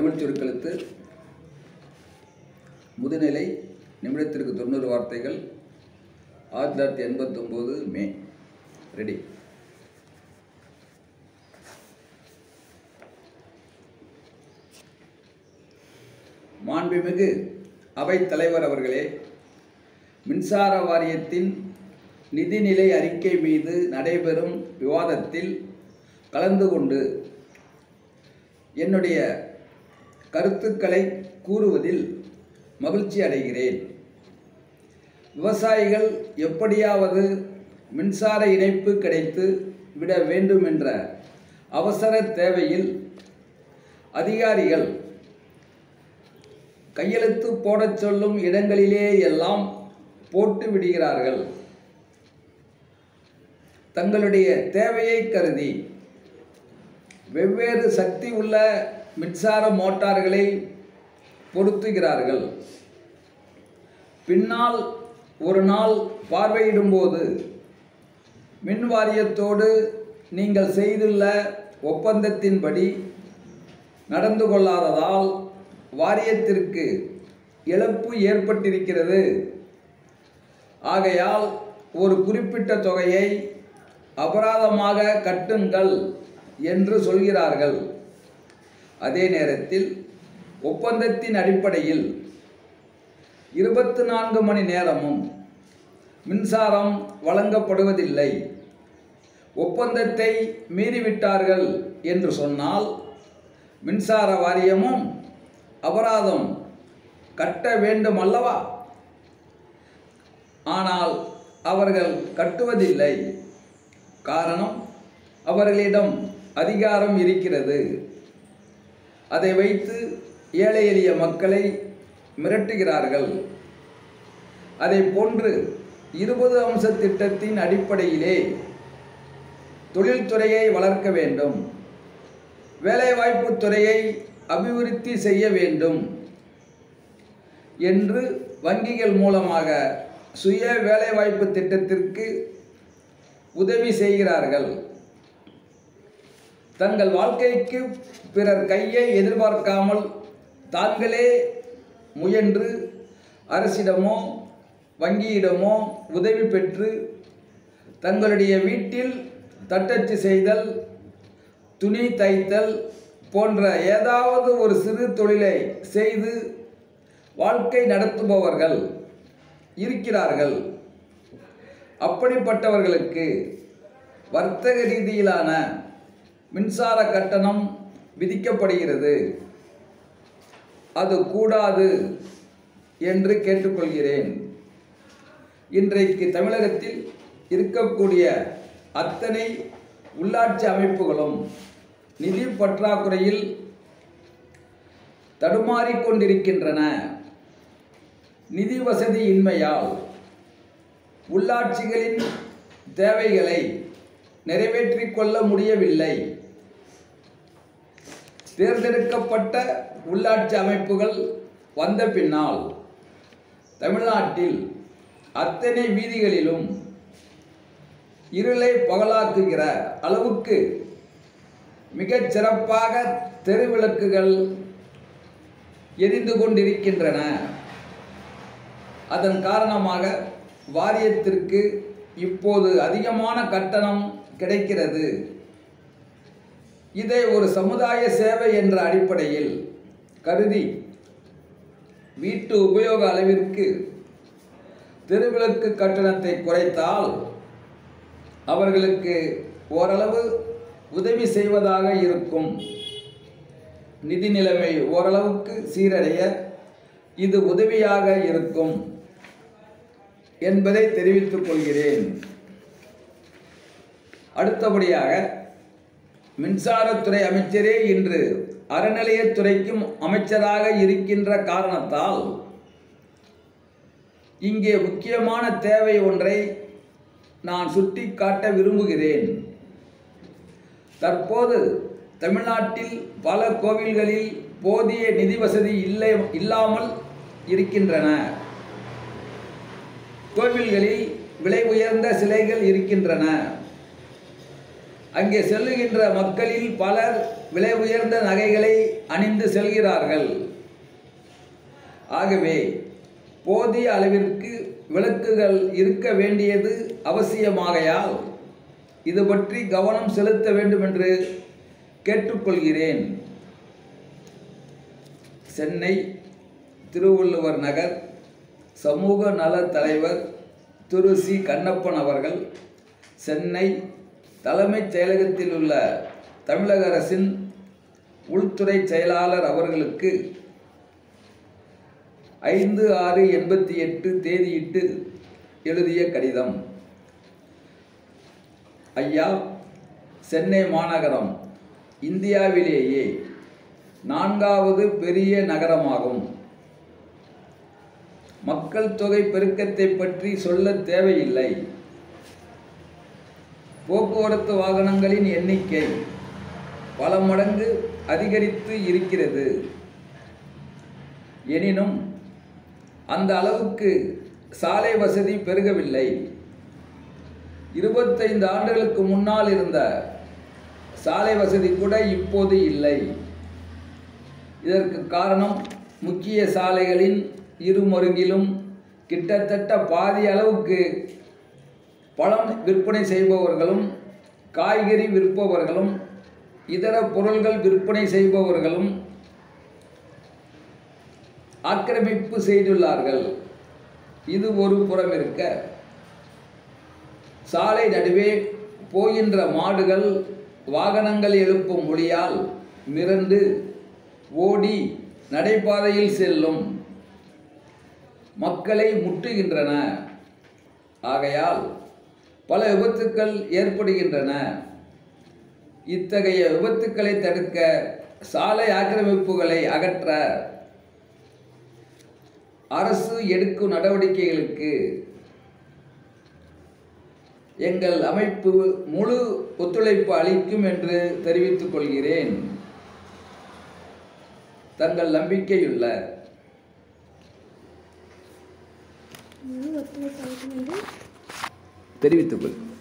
தமிழ் சுருக்கெழுத்து முதுநிலை நிமிடத்திற்கு தொண்ணூறு வார்த்தைகள் ஆயிரத்தி தொள்ளாயிரத்தி எண்பத்தொம்போது மே ரெடி மாண்புமிகு அவைத் தலைவர் அவர்களே மின்சார வாரியத்தின் நிதிநிலை அறிக்கை மீது நடைபெறும் விவாதத்தில் கலந்து கொண்டு என்னுடைய கருத்துக்களை கூறுவதில் மகிழ்ச்சி அடைகிறேன் விவசாயிகள் எப்படியாவது மின்சார இணைப்பு கிடைத்து விட வேண்டும் என்ற அவசர தேவையில் அதிகாரிகள் கையெழுத்து போடச் சொல்லும் இடங்களிலே எல்லாம் போட்டு விடுகிறார்கள் தங்களுடைய தேவையை கருதி வெவ்வேறு சக்தி உள்ள மின்சார மோட்டார்களை பொருத்துகிறார்கள் பின்னால் ஒரு நாள் பார்வையிடும்போது மின் வாரியத்தோடு நீங்கள் செய்துள்ள ஒப்பந்தத்தின்படி நடந்து கொள்ளாததால் வாரியத்திற்கு இழப்பு ஏற்பட்டிருக்கிறது ஆகையால் ஒரு குறிப்பிட்ட தொகையை அபராதமாக கட்டுங்கள் என்று சொல்கிறார்கள் அதே நேரத்தில் ஒப்பந்தத்தின் அடிப்படையில் இருபத்து நான்கு மணி நேரமும் மின்சாரம் வழங்கப்படுவதில்லை ஒப்பந்தத்தை மீறிவிட்டார்கள் என்று சொன்னால் மின்சார வாரியமும் அபராதம் கட்ட வேண்டும் அல்லவா ஆனால் அவர்கள் கட்டுவதில்லை காரணம் அவர்களிடம் அதிகாரம் இருக்கிறது அதை வைத்து ஏழை எளிய மக்களை மிரட்டுகிறார்கள் அதை போன்று இருபது அம்ச திட்டத்தின் அடிப்படையிலே தொழில்துறையை வளர்க்க வேண்டும் வேலைவாய்ப்பு துறையை அபிவிருத்தி செய்ய வேண்டும் என்று வங்கிகள் மூலமாக சுய வேலைவாய்ப்பு திட்டத்திற்கு உதவி செய்கிறார்கள் தங்கள் வாழ்க்கைக்கு பிறர் கையை எதிர்பார்க்காமல் தாங்களே முயன்று அரசிடமோ வங்கியிடமோ உதவி பெற்று தங்களுடைய வீட்டில் தட்டச்சு செய்தல் துணி தைத்தல் போன்ற ஏதாவது ஒரு சிறு தொழிலை செய்து வாழ்க்கை நடத்துபவர்கள் இருக்கிறார்கள் அப்படிப்பட்டவர்களுக்கு வர்த்தக ரீதியிலான மின்சார கட்டணம் விதிக்கப்படுகிறது அது கூடாது என்று கேட்டுக்கொள்கிறேன் இன்றைக்கு தமிழகத்தில் இருக்கக்கூடிய அத்தனை உள்ளாட்சி அமைப்புகளும் நிதி பற்றாக்குறையில் தடுமாறிக்கொண்டிருக்கின்றன நிதி வசதி இன்மையால் உள்ளாட்சிகளின் தேவைகளை நிறைவேற்றிக் கொள்ள முடியவில்லை தேர்ந்தெடுக்கப்பட்ட உள்ளாட்சி அமைப்புகள் வந்த பின்னால் தமிழ்நாட்டில் அத்தனை வீதிகளிலும் இருளை பகலாக்குகிற அளவுக்கு மிகச் சிறப்பாக தெருவிளக்குகள் எரிந்து கொண்டிருக்கின்றன அதன் காரணமாக வாரியத்திற்கு இப்போது அதிகமான கட்டணம் கிடைக்கிறது இதை ஒரு சமுதாய சேவை என்ற அடிப்படையில் கருதி வீட்டு உபயோக அளவிற்கு தெருவிளக்கு கட்டணத்தை குறைத்தால் அவர்களுக்கு ஓரளவு உதவி செய்வதாக இருக்கும் நிதி நிலைமை ஓரளவுக்கு சீரடைய இது உதவியாக இருக்கும் என்பதை தெரிவித்துக் கொள்கிறேன் அடுத்தபடியாக மின்சாரத்துறை அமைச்சரே இன்று அறநிலையத்துறைக்கும் அமைச்சராக இருக்கின்ற காரணத்தால் இங்கே முக்கியமான தேவை ஒன்றை நான் சுட்டி காட்ட விரும்புகிறேன் தற்போது தமிழ்நாட்டில் பல கோவில்களில் போதிய நிதி வசதி இல்லை இல்லாமல் இருக்கின்றன கோவில்களில் விலை உயர்ந்த சிலைகள் இருக்கின்றன அங்கே செல்லுகின்ற மக்களில் பலர் விலை உயர்ந்த நகைகளை அணிந்து செல்கிறார்கள் ஆகவே போதிய அளவிற்கு விளக்குகள் இருக்க வேண்டியது அவசியமாகையால் இது பற்றி கவனம் செலுத்த வேண்டும் என்று கேட்டுக்கொள்கிறேன் சென்னை திருவள்ளுவர் நகர் சமூக நல தலைவர் திரு சி கண்ணப்பன் அவர்கள் சென்னை தலைமைச் செயலகத்தில் உள்ள தமிழக அரசின் உள்துறை செயலாளர் அவர்களுக்கு ஐந்து ஆறு எண்பத்தி எட்டு தேதியிட்டு எழுதிய கடிதம் ஐயா சென்னை மாநகரம் இந்தியாவிலேயே நான்காவது பெரிய நகரமாகும் மக்கள் தொகை பெருக்கத்தை பற்றி சொல்ல தேவையில்லை போக்குவரத்து வாகனங்களின் எண்ணிக்கை பல மடங்கு அதிகரித்து இருக்கிறது எனினும் அந்த அளவுக்கு சாலை வசதி பெருகவில்லை இருபத்தைந்து ஆண்டுகளுக்கு முன்னால் இருந்த சாலை வசதி கூட இப்போது இல்லை இதற்கு காரணம் முக்கிய சாலைகளின் இருமருங்கிலும் கிட்டத்தட்ட பாதி அளவுக்கு பழம் விற்பனை செய்பவர்களும் காய்கறி விற்பவர்களும் இதர பொருள்கள் விற்பனை செய்பவர்களும் ஆக்கிரமிப்பு செய்துள்ளார்கள் இது ஒரு புறம் இருக்க சாலை நடுவே போகின்ற மாடுகள் வாகனங்கள் எழுப்பும் ஒளியால் மிரண்டு ஓடி நடைபாதையில் செல்லும் மக்களை முட்டுகின்றன ஆகையால் பல விபத்துக்கள் ஏற்படுகின்றன இத்தகைய விபத்துக்களை தடுக்க சாலை ஆக்கிரமிப்புகளை அகற்ற அரசு எடுக்கும் நடவடிக்கைகளுக்கு எங்கள் அமைப்பு முழு ஒத்துழைப்பு அளிக்கும் என்று தெரிவித்துக் கொள்கிறேன் தங்கள் நம்பிக்கையுள்ள முழு ஒத்துழைப்பு அளிக்கும் என்று தெரிவித்துக் கொள்